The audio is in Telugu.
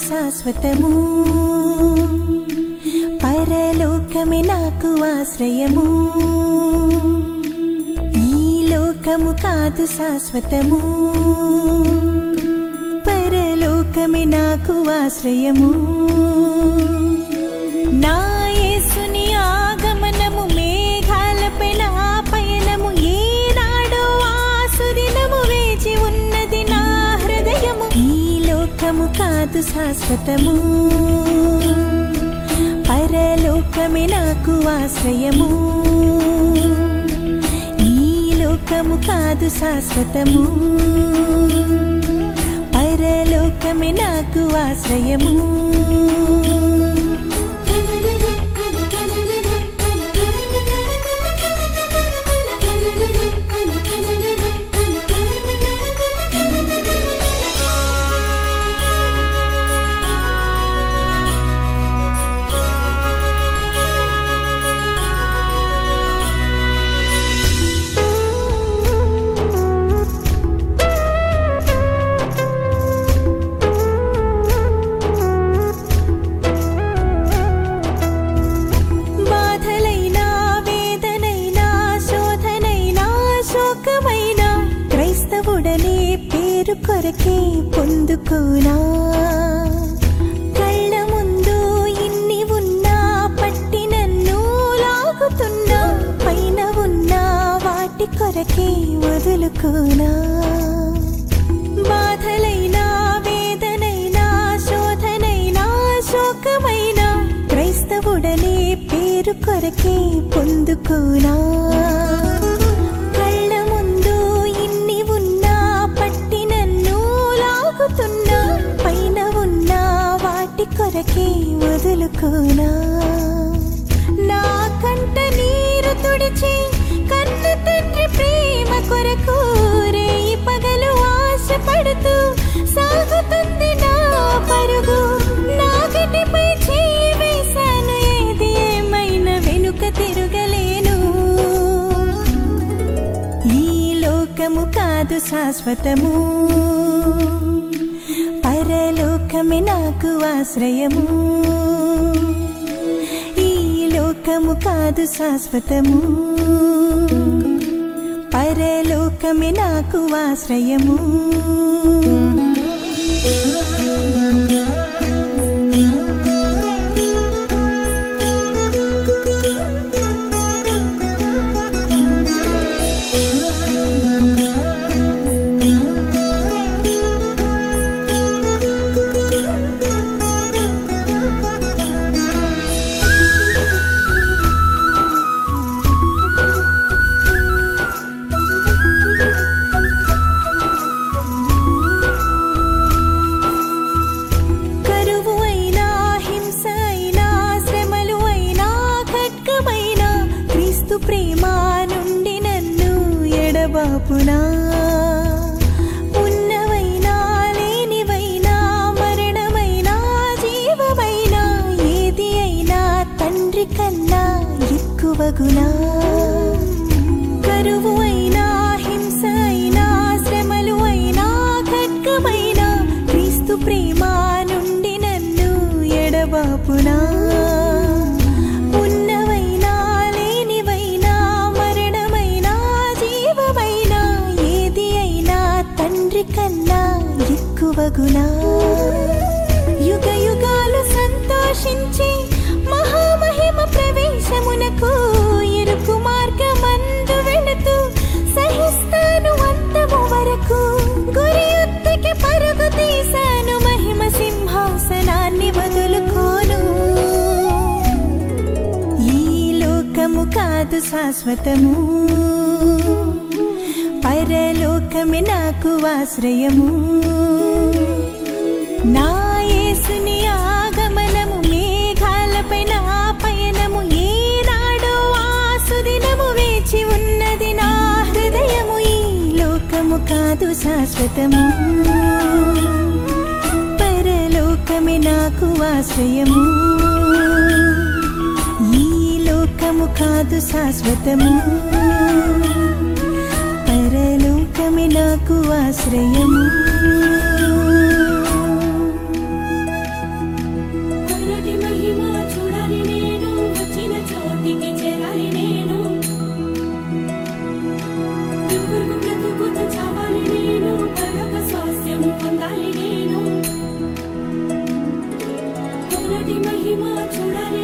శాశ్వతము పరలోకమే నాకు ఆశ్రయము ఈ లోకము కాదు శాశ్వతము పరలోకమే నాకు ఆశ్రయము నా యేసుని ఆగమనము మేఘాలపై నా పయనము ఏనాడో ఆసుదినము వేచి ఉన్నది నా హృదయము ఈ లోకము కాదు శాశ్వతము పరలోకమే నాకు ఆశ్రయము ఈ లోకము కాదు శాశ్వతము పరలోకమే నాకు ఆశ్రయము బాధలైనా వేదనైనా శోధనైనా శోకమైనా క్రైస్తవుడనే పేరు కొరకే పొందుకోనా కళ్ళ ముందు ఇన్ని ఉన్నా పట్టి నన్ను లాగుతున్నా పైన ఉన్న వాటి కొరకే వదులుకోనా బాధలైనా వేదనైనా శోధనైనా శోకమైనా క్రైస్తవుడనే పేరు కొరకే పొందుకోనా కళ్ళ ముందు ఇన్ని ఉన్నా పట్టి నన్ను లాగుతున్నా పైన ఉన్న వాటి కొరకే వదులుకోనా నా కంట నీరు తుడిచి కన్ను తండ్రి ప్రేమ కొరకు రేయి పగలు ఆశపడుతూ సాగుతుంది నా పరుగు నా గటిపై చేయి వేశాను ఏది ఏమైనా వెనుక తిరగలేను ఈ లోకము కాదు శాశ్వతము పరలోకమే నాకు ఆశ్రయము ఈ లోకము కాదు శాశ్వతము పరలోకమే నాకు ఆశ్రయము కరువు అయినా హింస అయినా శ్రమలు అయినా ఖడ్గమైనా క్రీస్తు ప్రేమ నుండి నన్ను ఎడబాపునా ఉన్నవైనా లేనివైనా మరణమైనా జీవమైనా ఏది అయినా తండ్రి కన్నా ఎక్కువగునా కరువు అయినా హింస అయినా శ్రమలు అయినా ఖడ్గమైనా క్రీస్తు ప్రేమ నుండి నన్ను ఎడబాపునా ఉన్నవైనా లేనివైనా మరణమైనా జీవమైనా ఏది అయినా తండ్రి కన్నా ఎక్కువగునా యుగ యుగాలు సంతోషించి మహామహిమ ప్రవేశమునకు ఇరుకు మార్గమందు వెళుతూ సహిస్తాను అంతము వరకు గురి ఎత్తుకి పరుగు తీశాను మహిమ సింహాసనాన్ని వదులుకోను ఈ లోకము కాదు శాశ్వతము పరలోకమే నాకు ఆశ్రయము నా యేసుని ఆగమనము మేఘాలపై నా పయనము ఏనాడో ఆసుదినము వేచి ఉన్నది నా హృదయము ఈ లోకము కాదు శాశ్వతము పరలోకమే నాకు ఆశ్రయము ఈ లోకము కాదు శాశ్వతము పరలోకమే నాకు ఆశ్రయము చూడాలి